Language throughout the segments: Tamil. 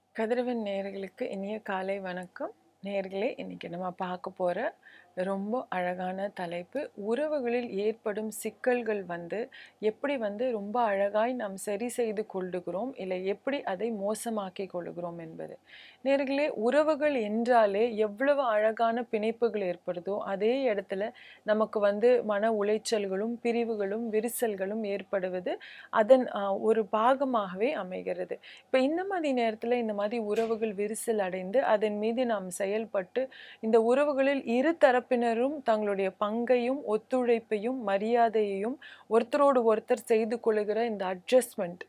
கதிரவன் நேயர்களுக்கு இனிய காலை வணக்கம் நேயர்களே இன்னைக்கு நம்ம பார்க்க போற ரொம்ப அழகான தலைப்பு உறவுகளில் ஏற்படும் சிக்கல்கள் வந்து எப்படி வந்து ரொம்ப அழகாய் நாம் சரி செய்து கொள்ளுகிறோம் இல்லை எப்படி அதை மோசமாக்கி கொள்ளுகிறோம் என்பது நேர்களே உறவுகள் என்றாலே எவ்வளவு அழகான பிணைப்புகள் ஏற்படுதோ அதே இடத்துல நமக்கு வந்து மன உளைச்சல்களும் பிரிவுகளும் விரிசல்களும் ஏற்படுவது அதன் ஆஹ், ஒரு பாகமாகவே அமைகிறது இப்போ இந்த மாதிரி நேரத்தில் இந்த மாதிரி உறவுகள் விரிசல் அடைந்து அதன் மீது நாம் செயல்பட்டு இந்த உறவுகளில் இரு தரப்பினரும் தங்களுடைய பங்கையும் ஒத்துழைப்பையும் மரியாதையையும் ஒருத்தரோடு ஒருத்தர் செய்து கொள்ளுகிற இந்த அட்ஜஸ்ட்மெண்ட்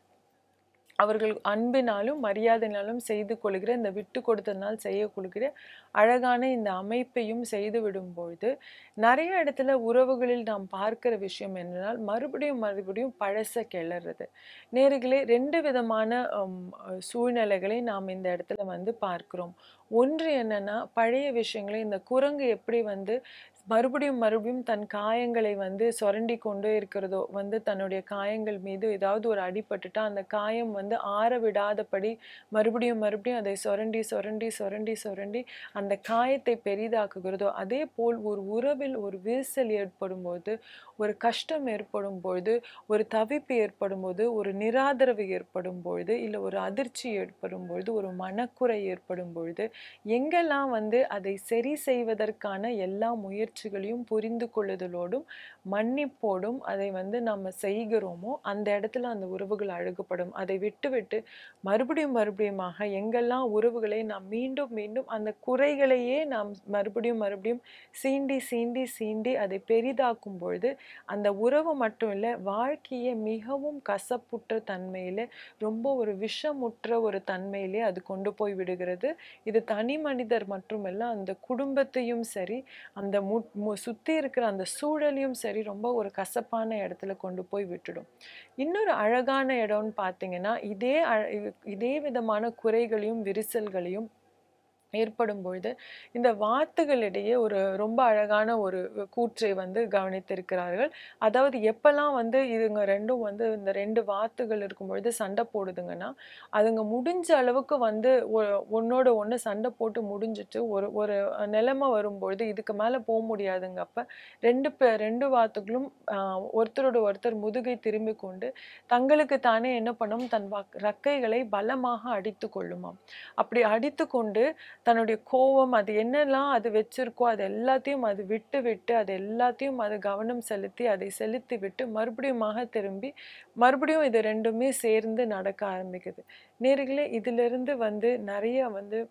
அவர்கள் அன்பினாலும் மரியாதையினாலும் செய்து கொள்கிற இந்த விட்டு கொடுத்தனால் செய்யக்கொள்கிற அழகான இந்த அமைப்பையும் செய்து விடும்பொழுது நிறைய இடத்துல உறவுகளில் நாம் பார்க்கிற விஷயம் என்னென்னால் மறுபடியும் மறுபடியும் பழச கிளறது நேர்களே ரெண்டு விதமான ஹம், அஹ், சூழ்நிலைகளை நாம் இந்த இடத்துல வந்து பார்க்கிறோம் ஒன்று என்னன்னா பழைய விஷயங்களை இந்த குரங்கு எப்படி வந்து மறுபடியும் மறுபடியும் தன் காயங்களை வந்து சுரண்டி கொண்டே இருக்கிறதோ வந்து தன்னுடைய காயங்கள் மீது ஏதாவது ஒரு அடிபட்டுட்டா அந்த காயம் வந்து ஆற விடாதபடி மறுபடியும் மறுபடியும் அதை சுரண்டி சுரண்டி சுரண்டி சுரண்டி அந்த காயத்தை பெரிதாக்குகிறதோ அதே போல் ஒரு உறவில் ஒரு விரிசல் ஏற்படும் போது ஒரு கஷ்டம் ஏற்படும் பொழுது ஒரு தவிப்பு ஏற்படும் போது ஒரு நிராதரவு ஏற்படும் பொழுது இல்லை ஒரு அதிர்ச்சி ஏற்படும் பொழுது ஒரு மனக்குறை ஏற்படும் பொழுது எங்கெல்லாம் வந்து அதை சரி செய்வதற்கான எல்லா முயற்சிகளையும் புரிந்து கொள்ளுதலோடும் மன்னிப்போடும் அதை வந்து நம்ம செய்கிறோமோ அந்த இடத்துல அந்த உறவுகள் அழுகப்படும் அதை விட்டுவிட்டு மறுபடியும் மறுபடியுமாக எங்கெல்லாம் உறவுகளை நாம் மீண்டும் மீண்டும் அந்த குறைகளையே நாம் மறுபடியும் மறுபடியும் சீண்டி சீண்டி சீண்டி அதை பெரிதாக்கும் பொழுது அந்த உறவு மட்டும் இல்லை வாழ்க்கையை மிகவும் கசப்புற்ற தன்மையில ரொம்ப ஒரு விஷமுற்ற ஒரு தன்மையிலே அது கொண்டு போய் விடுகிறது இது தனி மனிதர் மட்டுமல்ல அந்த குடும்பத்தையும் சரி அந்த மு மு- சுத்தி இருக்கிற அந்த சூழலையும் சரி ரொம்ப ஒரு கசப்பான இடத்துல கொண்டு போய் விட்டுடும் இன்னொரு அழகான இடம்னு பார்த்தீங்கன்னா இதே அழ- இதே விதமான குறைகளையும் விரிசல்களையும் ஏற்படும் பொழுது இந்த வாத்துகளிடையே ஒரு ரொம்ப அழகான ஒரு கூற்றை வந்து கவனித்திருக்கிறார்கள் அதாவது எப்பெல்லாம் வந்து இதுங்க ரெண்டும் வந்து இந்த ரெண்டு வாத்துகள் இருக்கும் பொழுது சண்டை போடுதுங்கன்னா அதுங்க முடிஞ்ச அளவுக்கு வந்து ஒ- ஒண்ணோட ஒண்ணு சண்டை போட்டு முடிஞ்சிட்டு ஒரு ஒரு நிலைமை வரும்பொழுது இதுக்கு மேல போக முடியாதுங்க அப்ப ரெண்டு பே ரெண்டு வாத்துகளும் ஆஹ், ஒருத்தரோட ஒருத்தர் முதுகை திரும்பி கொண்டு தங்களுக்கு தானே என்ன பண்ணும் தன் வக்- ரெக்கைகளை பலமாக அடித்து கொள்ளுமாம் அப்படி அடித்து கொண்டு தன்னுடைய கோபம் அது என்னெல்லாம் அது வச்சிருக்கோ அது எல்லாத்தையும் அது விட்டு விட்டு அது எல்லாத்தையும் அது கவனம் செலுத்தி அதை செலுத்தி விட்டு மறுபடியுமாக திரும்பி மறுபடியும் இது ரெண்டுமே சேர்ந்து நடக்க ஆரம்பிக்குது நேர்களே இதிலிருந்து வந்து நிறைய வந்து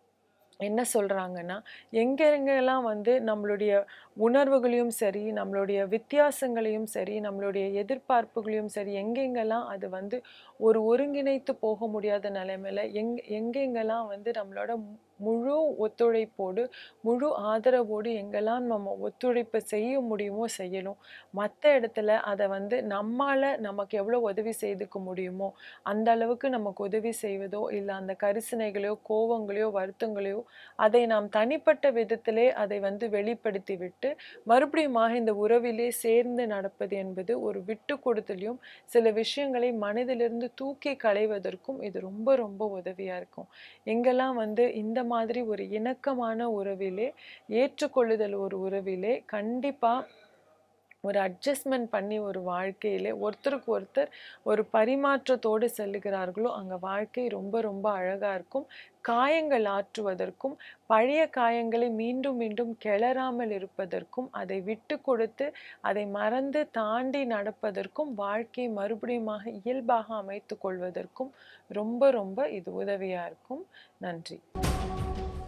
என்ன சொல்றாங்கன்னா எங்க எங்கெல்லாம் வந்து நம்மளுடைய உணர்வுகளையும் சரி நம்மளுடைய வித்தியாசங்களையும் சரி நம்மளுடைய எதிர்பார்ப்புகளையும் சரி எங்கெங்கெல்லாம் அது வந்து ஒரு ஒருங்கிணைத்து போக முடியாத நிலைமையில எங் எங்கெங்கெல்லாம் வந்து நம்மளோட மு- முழு ஒத்துழைப்போடு முழு ஆதரவோடு எங்கெல்லாம் நம்ம ஒத்துழைப்பு செய்ய முடியுமோ செய்யணும் மற்ற இடத்துல அதை வந்து நம்மால நமக்கு எவ்வளோ உதவி செய்துக்க முடியுமோ அந்த அளவுக்கு நமக்கு உதவி செய்வதோ இல்லை அந்த கரிசனைகளையோ கோவங்களையோ வருத்தங்களையோ அதை நாம் தனிப்பட்ட விதத்திலே அதை வந்து வெளிப்படுத்தி விட்டு மறுபடியுமாக இந்த உறவிலே சேர்ந்து நடப்பது என்பது ஒரு விட்டு கொடுத்தலையும் சில விஷயங்களை மனதிலிருந்து தூக்கி களைவதற்கும் இது ரொம்ப ரொம்ப உதவியா இருக்கும் எங்கெல்லாம் வந்து இந்த மாதிரி ஒரு இணக்கமான உறவிலே ஏற்றுக்கொள்ளுதல் ஒரு உறவிலே கண்டிப்பா ஒரு அட்ஜஸ்ட்மெண்ட் பண்ணி ஒரு வாழ்க்கையிலே ஒருத்தருக்கு ஒருத்தர் ஒரு பரிமாற்றத்தோடு செல்லுகிறார்களோ அங்க வாழ்க்கை ரொம்ப ரொம்ப அழகா இருக்கும் காயங்கள் ஆற்றுவதற்கும் பழைய காயங்களை மீண்டும் மீண்டும் கிளறாமல் இருப்பதற்கும் அதை விட்டு கொடுத்து அதை மறந்து தாண்டி நடப்பதற்கும் வாழ்க்கை மறுபடியுமாக இயல்பாக அமைத்து கொள்வதற்கும் ரொம்ப ரொம்ப இது உதவியா இருக்கும் நன்றி